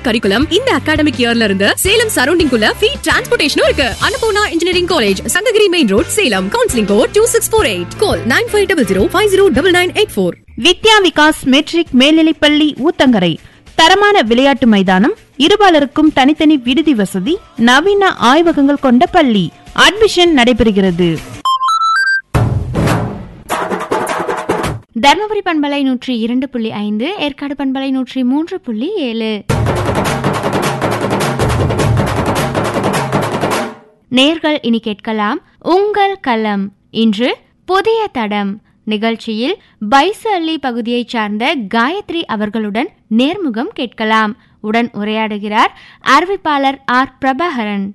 curriculum இந்த academic இயர்ல இருந்து சேலம் சரௌண்டிங் குள்ள ஃப்ரீ டிரான்ஸ்போர்டேஷனும் இருக்கு Annapoorna engineering college Sankagiri main road Salem counselling code two six four eight call nine five double zero five zero double nine eight four Vidya Vikas matric மேல்நிலைப்பள்ளி ஊத்தங்கரை தரமான விளையாட்டு மைதானம் இருபாலருக்கும் தனித்தனி விடுதி வசதி நவீன ஆய்வகங்கள் கொண்ட பள்ளி அட்மிஷன் நடைபெறுகிறது தர்மபுரி பண்பலை நூற்றி இரண்டு புள்ளி ஐந்து ஏற்காடு பண்பலை நூற்றி மூன்று புள்ளி ஏழு நேர்கள் இனி கேட்கலாம் உங்கள் களம் இன்று புதிய தடம் நிகழ்ச்சியில் பைசல்லி பகுதியைச் சார்ந்த காயத்ரி அவர்களுடன் நேர்முகம் கேட்கலாம் உடன் உரையாடுகிறார் அறிவிப்பாளர் ஆர் பிரபாகரன்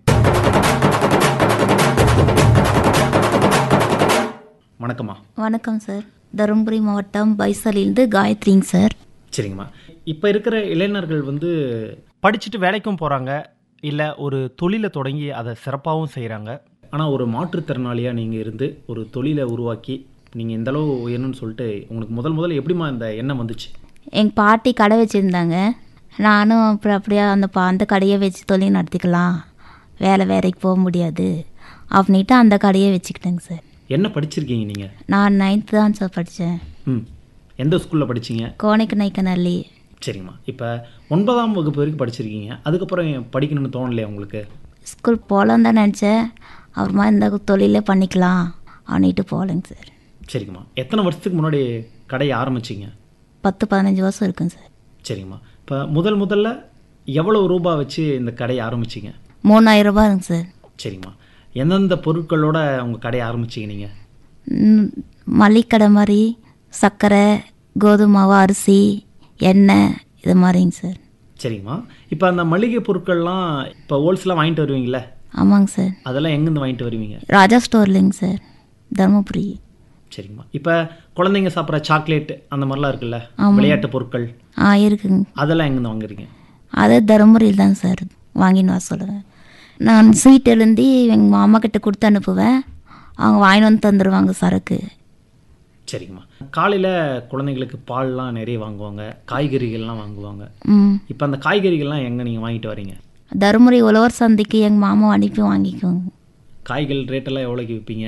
வணக்கம்மா வணக்கம் சார் தருமபுரி மாவட்டம் பைசலிருந்து காயத்ரிங்க சார் சரிங்கம்மா இப்போ இருக்கிற இளைஞர்கள் வந்து படிச்சுட்டு வேலைக்கும் போகிறாங்க இல்லை ஒரு தொழிலை தொடங்கி அதை சிறப்பாகவும் செய்கிறாங்க ஆனால் ஒரு மாற்றுத்திறனாளியாக நீங்கள் இருந்து ஒரு தொழிலை உருவாக்கி நீங்கள் இந்த அளவு உயரணும்னு சொல்லிட்டு உங்களுக்கு முதல் முதல்ல எப்படிம்மா இந்த எண்ணம் வந்துச்சு எங்கள் பாட்டி கடை வச்சுருந்தாங்க நானும் அப்புறம் அப்படியே அந்த பா அந்த கடையை வச்சு தொழில் நடத்திக்கலாம் வேலை வேலைக்கு போக முடியாது அப்படின்ட்டு அந்த கடையை வச்சுக்கிட்டேங்க சார் என்ன படிச்சிருக்கீங்க நீங்கள் நான் நைன்த்து தான் சார் படித்தேன் ம் எந்த ஸ்கூலில் படிச்சீங்க கோணைக்கு நைக்கநல்லி சரிங்கம்மா இப்போ ஒன்பதாம் வகுப்பு வரைக்கும் படிச்சிருக்கீங்க அதுக்கப்புறம் ஏன் படிக்கணும்னு தோணலையா உங்களுக்கு ஸ்கூல் போகலான்னு தான் நினச்சேன் அப்புறமா இந்த தொழிலே பண்ணிக்கலாம் அப்படின்ட்டு போகலைங்க சார் சரிங்கம்மா எத்தனை வருஷத்துக்கு முன்னாடி கடையை ஆரம்பிச்சிங்க பத்து பதினஞ்சு வருஷம் இருக்குங்க சார் சரிங்கம்மா இப்போ முதல் முதல்ல எவ்வளோ ரூபா வச்சு இந்த கடையை ஆரம்பிச்சிங்க மூணாயிரம் ரூபாய் இருங்க சார் சரிங்கம்மா எந்தெந்த பொருட்களோட உங்கள் கடையை ஆரம்பிச்சிங்க நீங்கள் ம், மளிகை மாதிரி சர்க்கரை கோதுமை மாவு அரிசி எண்ணெய் இது மாதிரிங்க சார் சரிங்கம்மா இப்போ அந்த மளிகை பொருட்கள்லாம் இப்போ ஹோல்சேலாக வாங்கிட்டு வருவீங்களே ஆமாங்க சார் அதெல்லாம் எங்கேருந்து வாங்கிட்டு வருவீங்க ராஜா ஸ்டோர்லிங்க சார் தருமபுரி சரிங்கம்மா இப்போ குழந்தைங்க சாப்பிட்ற சாக்லேட் அந்த மாதிரிலாம் இருக்குல்ல விளையாட்டு பொருட்கள் ஆ இருக்குங்க அதெல்லாம் எங்கேருந்து வாங்குறீங்க அது தருமபுரியில் தான் சார் வாங்கின்னு வர சொல்லுவேன் நான் ஸ்வீட் எழுந்தி எங்கள் மாமா கிட்ட கொடுத்து அனுப்புவேன் அவங்க வாங்கிட்டு வந்து தந்துடுவாங்க சரக்கு சரிங்கம்மா காலையில் குழந்தைங்களுக்கு பால்லாம் நிறைய வாங்குவாங்க காய்கறிகள்லாம் வாங்குவாங்க ம் இப்போ அந்த காய்கறிகள்லாம் எங்கே நீங்கள் வாங்கிட்டு வரீங்க தருமபுரி உழவர் சந்தைக்கு எங்கள் மாமா அனுப்பி வாங்கிக்குவோங்க காய்கள் ரேட்டெல்லாம் எவ்வளோக்கு விற்பீங்க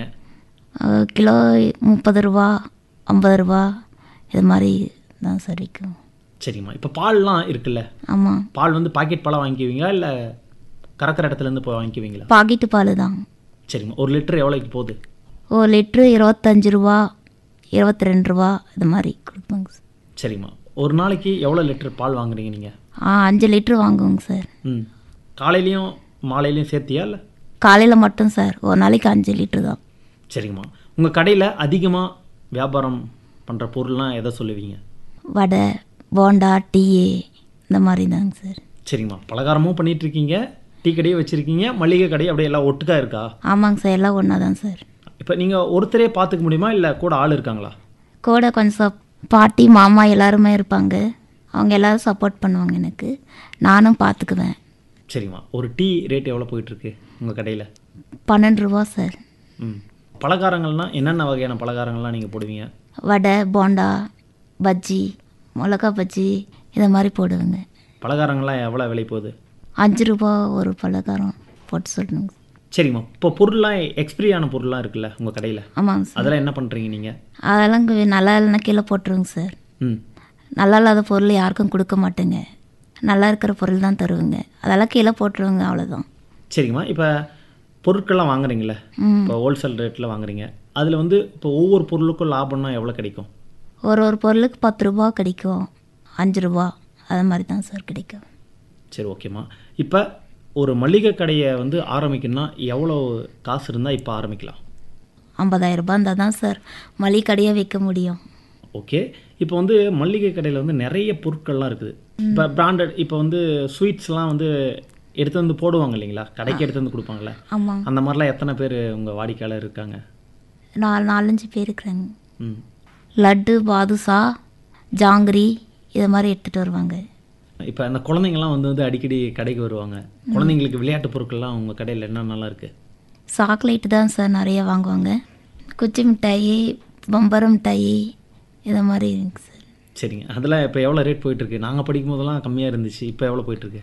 அஹ் கிலோ முப்பது ரூபா ஐம்பது ரூபா இது மாதிரி தான் சார் விற்கும் சரிங்கம்மா இப்போ பால்லாம் இருக்குல்ல ஆமாம் பால் வந்து பாக்கெட் பாலாக வாங்கிக்குவீங்களா இல்லை கறக்கிற இடத்துலேருந்து போய் வாங்கிக்குவீங்களா பாக்கெட்டு பால் தான் சரிங்கம்மா ஒரு லிட்டர் எவ்வளோக்கு போகுது ஒரு லிட்ரு இருபத்தஞ்சி ரூபா இருபத்தி ரெண்டு ரூபா இது மாதிரி கொடுப்போங்க சார் சரிம்மா ஒரு நாளைக்கு எவ்வளோ லிட்டர் பால் வாங்குறீங்க நீங்கள் ஆ அஞ்சு லிட்ரு வாங்குவோங்க சார் ம் காலையிலையும் மாலையிலையும் சேர்த்தியா இல்லை காலையில் மட்டும் சார் ஒரு நாளைக்கு அஞ்சு லிட்ரு தான் சரிங்கம்மா உங்கள் கடையில் அதிகமாக வியாபாரம் பண்ணுற பொருள்லாம் எதை சொல்லுவீங்க வடை போண்டா டீ இந்த மாதிரி தாங்க சார் சரிங்கம்மா பலகாரமும் பண்ணிட்டு இருக்கீங்க டீ கடையும் வச்சுருக்கீங்க மளிகை கடை அப்படியே எல்லாம் ஒட்டுக்கா இருக்கா ஆமாங்க சார் எல்லாம் ஒன்றா தான் சார் இப்போ நீங்கள் ஒருத்தரே பார்த்துக்க முடியுமா இல்லை கூட ஆள் இருக்காங்களா கூட கொஞ்சம் சப் பாட்டி மாமா எல்லாருமே இருப்பாங்க அவங்க எல்லாரும் சப்போர்ட் பண்ணுவாங்க எனக்கு நானும் பார்த்துக்குவேன் சரிங்கம்மா ஒரு டீ ரேட் எவ்வளோ போயிட்டுருக்கு உங்கள் கடையில் பன்னெண்டு ரூபா சார் ம் பலகாரங்கள்னால் என்னென்ன வகையான பலகாரங்கள்லாம் நீங்கள் போடுவீங்க வடை போண்டா பஜ்ஜி மிளகா பஜ்ஜி இதை மாதிரி போடுவேங்க பலகாரங்கள்லாம் எவ்வளோ விலை போகுது அஞ்சு ரூபா ஒரு பலகாரம் போட்டு சொல்லணுங்க சரிங்கம்மா இப்போ பொருள்லாம் எக்ஸ்பிரி ஆன பொருள்லாம் இருக்குல்ல உங்கள் கடையில் ஆமாங்க சார் அதெல்லாம் என்ன பண்ணுறீங்க நீங்கள் அதெல்லாம் இங்க நல்லா இல்லைன்னா கீழே போட்டுருங்க சார் ம் நல்லா இல்லாத பொருள் யாருக்கும் கொடுக்க மாட்டேங்க நல்லா இருக்கிற பொருள் தான் தருவேங்க அதெல்லாம் கீழே போட்டுருவேங்க அவ்வளோதான் சரிங்கம்மா இப்போ பொருட்கள்லாம் வாங்குறீங்களே ம் இப்போ ஹோல்சேல் ரேட்டில் வாங்குறீங்க அதில் வந்து இப்போ ஒவ்வொரு பொருளுக்கும் லாபம்னா எவ்வளோ கிடைக்கும் ஒரு ஒரு பொருளுக்கு பத்து ரூபா கிடைக்கும் அஞ்சு ரூபா அது மாதிரி தான் சார் கிடைக்கும் சரி ஓகேம்மா இப்போ ஒரு மளிகை கடையை வந்து ஆரம்பிக்கணும்னா எவ்வளோ காசு இருந்தால் இப்போ ஆரம்பிக்கலாம் ஐம்பதாயிரம் ரூபாய் இருந்தால் தான் சார் மளிகை கடையாக வைக்க முடியும் ஓகே இப்போ வந்து மளிகை கடையில் வந்து நிறைய பொருட்கள்லாம் இருக்குது இப்போ பிராண்டட் இப்போ வந்து ஸ்வீட்ஸ்லாம் வந்து எடுத்து வந்து போடுவாங்க இல்லைங்களா கடைக்கு எடுத்து வந்து கொடுப்பாங்களே ஆமாம் அந்த மாதிரிலாம் எத்தனை பேர் உங்கள் வாடிக்கையாளர் இருக்காங்க நாலு நாலஞ்சு பேர் இருக்கிறாங்க ம் லட்டு பாதுஷா ஜாங்கிரி இதை மாதிரி எடுத்துகிட்டு வருவாங்க இப்போ அந்த குழந்தைங்கலாம் வந்து வந்து அடிக்கடி கடைக்கு வருவாங்க குழந்தைங்களுக்கு விளையாட்டு பொருட்கள்லாம் உங்கள் கடையில் என்ன நல்லா இருக்குது சாக்லேட்டு தான் சார் நிறைய வாங்குவாங்க குச்சி மிட்டாயி பம்பரம் மிட்டாயி இதை மாதிரி இருக்குங்க சார் சரிங்க அதெல்லாம் இப்போ எவ்வளோ ரேட் போயிட்டுருக்கு நாங்கள் படிக்கும் போதெல்லாம் கம்மியாக இருந்துச்சு இப்போ எவ்வளோ போயிட்டுருக்கு